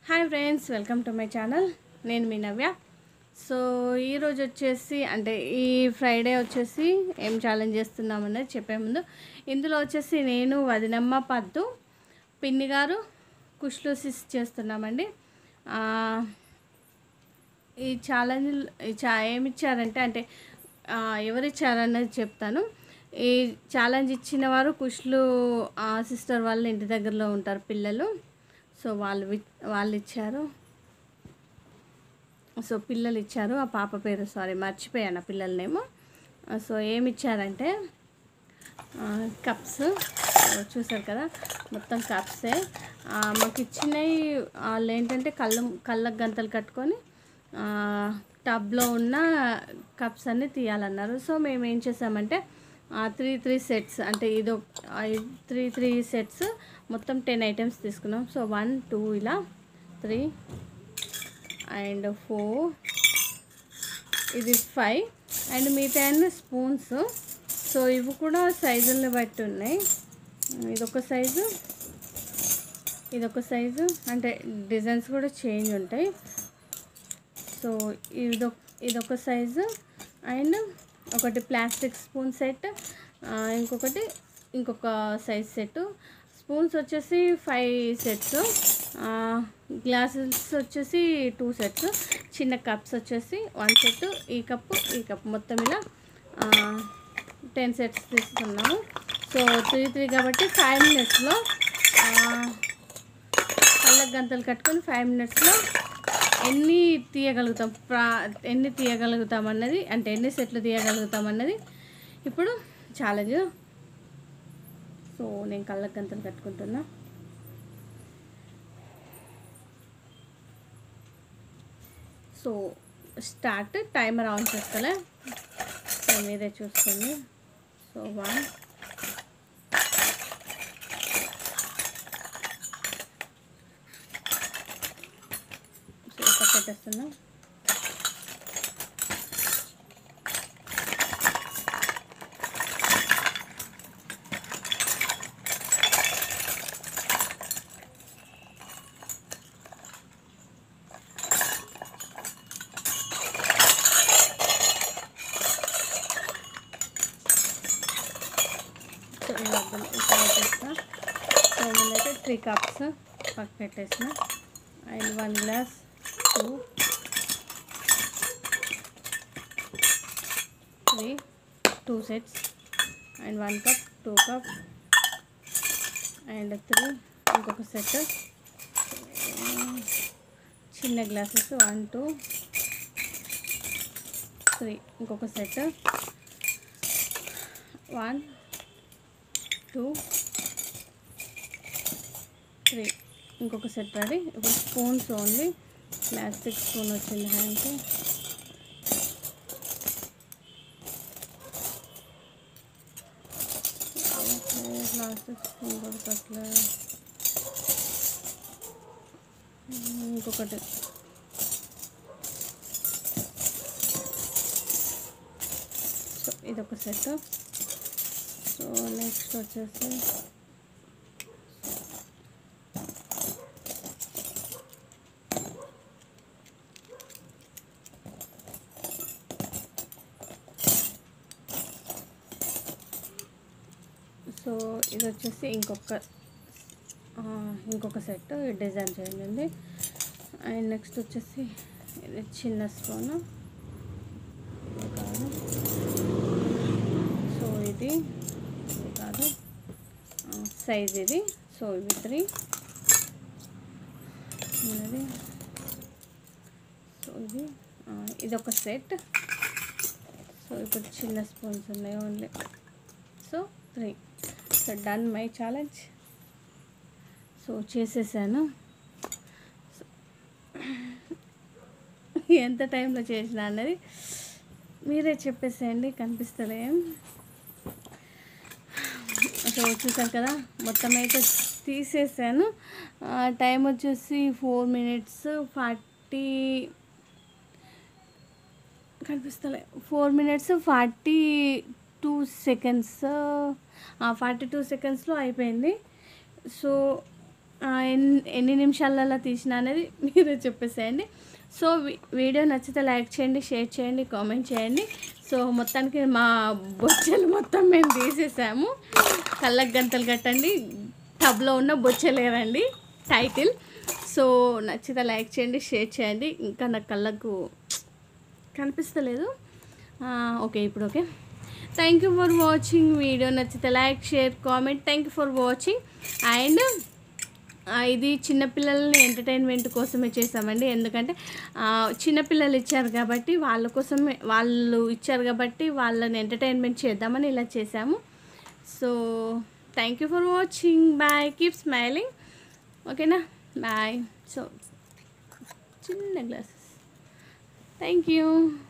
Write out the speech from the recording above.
hi friends welcome to my channel నేను మీ నవ్య so ఈరోజు వచ్చేసి అంటే ఈ ఫ్రైడే వచ్చేసి ఏం ఛాలెంజ్ చేస్తున్నామనేది చెప్పే ముందు ఇందులో వచ్చేసి నేను వదినమ్మ పద్దు పిన్ని గారు కుష్లూసిస్ చేస్తున్నామండి ఆ, ఈ ఛాలెంజ్ ఈ చా ఏమి ఇచ్చారంటే అంటే ఆ, ఎవరు ఇచ్చారనేది చెప్తాను ఈ ఛాలెంజ్ ఇచ్చిన వారు కుష్లు సిస్టర్ వాళ్ళ ఇంటి దగ్గరలో ఉంటారు పిల్లలు సో వాళ్ళు వి- వాళ్ళు ఇచ్చారు సో పిల్లలు ఇచ్చారు ఆ పాప పేరు సారీ మర్చిపోయాను ఆ పిల్లలనేమో సో ఏమి ఇచ్చారంటే కప్స్ చూసారు కదా మొత్తం కప్సే ఆ, మాకు ఇచ్చినవి వాళ్ళు ఏంటంటే కళ్ళ కళ్ళకు గంతలు కట్టుకొని ఆ, టబ్లో ఉన్న కప్స్ అన్నీ తీయాలన్నారు సో మేము ఏం చేసామంటే త్రీ త్రీ సెట్స్ అంటే ఇదో త్రీ త్రీ సెట్స్ మొత్తం టెన్ ఐటమ్స్ తీసుకున్నాం సో వన్ టూ ఇలా త్రీ అండ్ ఫోర్ ఇది ఫైవ్ అండ్ మిగతా అన్ని స్పూన్స్ సో ఇవి కూడా సైజుల్ని బట్టి ఉన్నాయి ఇదొక సైజు ఇదొక సైజు అంటే డిజైన్స్ కూడా చేంజ్ ఉంటాయి సో ఇదొక ఇదొక సైజు అండ్ ఒకటి ప్లాస్టిక్ స్పూన్ సెట్ ఇంకొకటి ఇంకొక సైజ్ సెట్ స్పూన్స్ వచ్చేసి ఫైవ్ సెట్స్ గ్లాసెస్ వచ్చేసి టూ సెట్స్ చిన్న కప్స్ వచ్చేసి వన్ సెట్ ఈ కప్పు ఈ కప్ మొత్తం ఇలా టెన్ సెట్స్ తీసుకున్నాము సో త్రీ త్రీ కాబట్టి ఫైవ్ మినిట్స్లో కళ్ళకు గంతలు కట్టుకొని ఫైవ్ మినిట్స్లో ఎన్ని తీయగలుగుతాం ప్రా ఎన్ని తీయగలుగుతాం అన్నది అంటే ఎన్ని సెట్లు తీయగలుగుతాం అన్నది ఇప్పుడు ఛాలెంజ్ సో నేను కళ్ళకు గంతలు కట్టుకుంటున్నా సో స్టార్ట్ టైమర్ ఆన్ చేస్తలే సో మీరే చూసుకోండి సో వన్ సో ఇక్కడ పెట్టేస్తున్నా సో ఇలా అర్థం ఇక్కడ పెట్టేస్తా సో ముందైతే త్రీ కప్స్ పక్క పెట్టేసిన and one glass two three two sets and one cup two cup and three ఇంకొక సెట్ చిన్న గ్లాసెస్ వన్ టూ త్రీ ఇంకొక సెట్ వన్ టూ త్రీ ఇంకొక సెట్ రెడీ ఇప్పుడు స్పూన్స్ ఓన్లీ ప్లాస్టిక్ స్పూన్ వచ్చింది హ్యాండ్కి plastic spoon దొరకట్లే ఇంకొకటి so ఇదొక సెట్ సో నెక్స్ట్ వచ్చేసి సో ఇది వచ్చేసి ఇంకొక ఆ, ఇంకొక సెట్ డిజైన్ చేంజ్ ఉంది అండ్ నెక్స్ట్ వచ్చేసి ఇది చిన్న స్పూన్ ఇది కాదు సో ఇది ఇది కాదు సైజ్ ఇది సో ఇవి త్రీ ఇది సో ఇది ఆ, ఇదొక సెట్ సో ఇప్పుడు చిన్న స్పూన్స్ ఉన్నాయి only so three so done my challenge so చేసేసాను సో ఎంత టైంలో చేసిన అన్నది మీరే చెప్పేసేయండి కనిపిస్తలేం సో చూసారు కదా మొత్తం అయితే తీసేసాను టైం వచ్చేసి ఫోర్ మినిట్స్ ఫార్టీ కనిపిస్తలే four minutes forty two seconds forty two సెకండ్స్లో అయిపోయింది సో ఆ, ఎన్ని ఎన్ని నిమిషాలలో తీసిన అనేది మీరే చెప్పేసేయండి సో వి- వీడియో నచ్చితే లైక్ చేయండి షేర్ చేయండి కామెంట్ చేయండి సో మొత్తానికి మా బొచ్చలు మొత్తం మేము తీసేసాము కళ్ళకు గంతలు కట్టండి టబ్లో ఉన్న బొచ్చలేరండి టైటిల్ సో నచ్చితే లైక్ చేయండి షేర్ చేయండి ఇంకా నా కళ్ళకు కనిపిస్తలేదు ఆ, ఓకే ఇప్పుడు okay thank you for watching video నచ్చితే like share comment thank you for watching and ఇది చిన్నపిల్లల్ని ఎంటర్టైన్మెంట్ కోసమే చేసామండి ఎందుకంటే ఆ, చిన్నపిల్లలు ఇచ్చారు కాబట్టి వాళ్ళ కోసమే వాళ్ళు ఇచ్చారు కాబట్టి వాళ్ళని ఎంటర్టైన్మెంట్ చేద్దామని ఇలా చేసాము so thank you for watching bye keep smiling ఓకేనా బాయ్ సో చిన్న గ్లాసెస్ థ్యాంక్ యూ